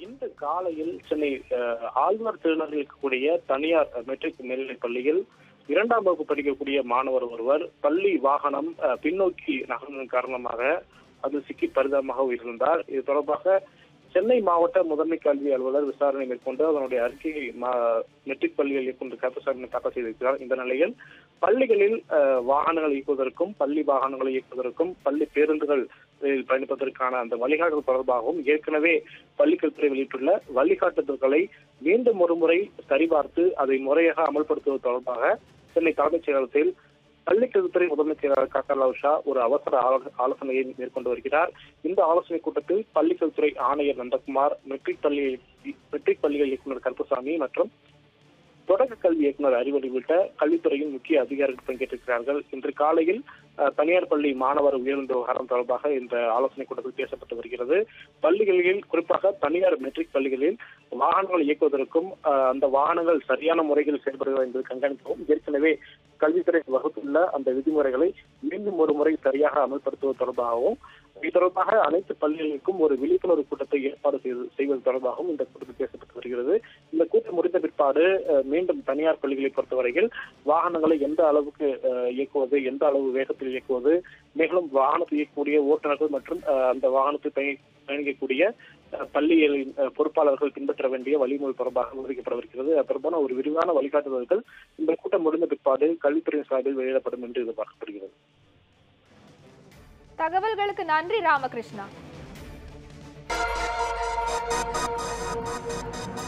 இன்று காலையில் சென்னை அஹ், ஆழ்வார் திருநகரில் இருக்கக்கூடிய தனியார் மெட்ரிக் மேல்நிலைப் பள்ளியில் இரண்டாம் வகுப்பு படிக்கக்கூடிய மாணவர் ஒருவர் பள்ளி வாகனம் அஹ், பின்னோக்கி நகர்ந்ததன் காரணமாக அது சிக்கி பரிதாபமாக உயிரிழந்தார் இது தொடர்பாக சென்னை மாவட்ட முதன்மை கல்வி அலுவலர் விசாரணை மேற்கொண்டு அதனுடைய அறிக்கையை மா- மெட்ரிக் பள்ளிகள் இயக்குநர் கருப்பசாமி தாக்கல் செய்திருக்கிறார் இந்த நிலையில் பள்ளிகளில் அஹ், வாகனங்கள் இயக்குவதற்கும் பள்ளி வாகனங்களை இயக்குவதற்கும் பள்ளி பேருந்துகள் இதில் பயணிப்பதற்கான அந்த வழிகாட்டுதல் தொடர்பாகவும் ஏற்கனவே பள்ளிக்கல்துறை வெளியிட்டுள்ள வழிகாட்டுதல்களை மீண்டும் ஒருமுறை சரிபார்த்து அதை முறையாக அமல்படுத்துவது தொடர்பாக சென்னை தலைமைச் செயலகத்தில் பள்ளிக்கல்வித்துறை முதன்மை செயலாளர் காக்கா உஷா ஒரு அவசர ஆலோ- ஆலோசனையை மேற்கொண்டு வருகிறார் இந்த ஆலோசனை கூட்டத்தில் பள்ளிக்கல்வித்துறை ஆணையர் நந்தகுமார் மெட்ரிக் பள்ளி மெட்ரிக் பள்ளிகள் இயக்குநர் கருப்பசாமி மற்றும் தொடக்க கல்வி இயக்குநர் அறிவொளி உள்ளிட்ட கல்வித்துறையின் முக்கிய அதிகாரிகள் பங்கேற்றிருக்கிறார்கள் இன்று காலையில் அஹ், தனியார் பள்ளி மாணவர் உயர்ந்த விவகாரம் தொடர்பாக இந்த ஆலோசனை கூட்டத்தில் பேசப்பட்டு வருகிறது பள்ளிகளில் குறிப்பாக தனியார் மெட்ரிக் பள்ளிகளில் வாகனங்கள் இயக்குவதற்கும் அஹ், அந்த வாகனங்கள் சரியான முறையில் செயல்படுகிறதா என்பதை கண்காணிக்கவும் ஏற்கனவே கல்வித்துறை வகுத்துள்ள அந்த விதிமுறைகளை மீண்டும் ஒரு முறை சரியாக அமல்படுத்துவது தொடர்பாகவும் இது தொடர்பாக அனைத்து பள்ளிகளுக்கும் ஒரு விழிப்புணர்வு கூட்டத்தை ஏற்பாடு செய்து- செய்வது தொடர்பாகவும் இந்த கூட்டத்தில் பேசப்பட்டு வருகிறது இந்த கூட்டம் முடிந்த பிற்பாடு அஹ், மீண்டும் தனியார் பள்ளிகளை பொறுத்தவரையில் வாகனங்களை எந்த அளவுக்கு அஹ், இயக்குவது எந்த அளவு வேகத்தில் இயக்குவது மேலும் வாகனத்தை இயக்கக்கூடிய ஓட்டுநர்கள் மற்றும் அஹ், அந்த வாகனத்தை பயணி- பயணிக்கக்கூடிய அஹ், பள்ளிகளின் அஹ், பொறுப்பாளர்கள் பின்பற்ற வேண்டிய வழிமுறை தொடர்பாக விவரிக்கப்படவிருக்கிறது அது தொடர்பான ஒரு விரிவான வழிகாட்டுதல்கள் இந்த கூட்டம் முடிந்த பிற்பாடு கல்வித்துறையின் சார்பில் வெளியிடப்படும் என்று எதிர்பார்க்கப்படுகிறது தகவல்களுக்கு நன்றி ராமகிருஷ்ணா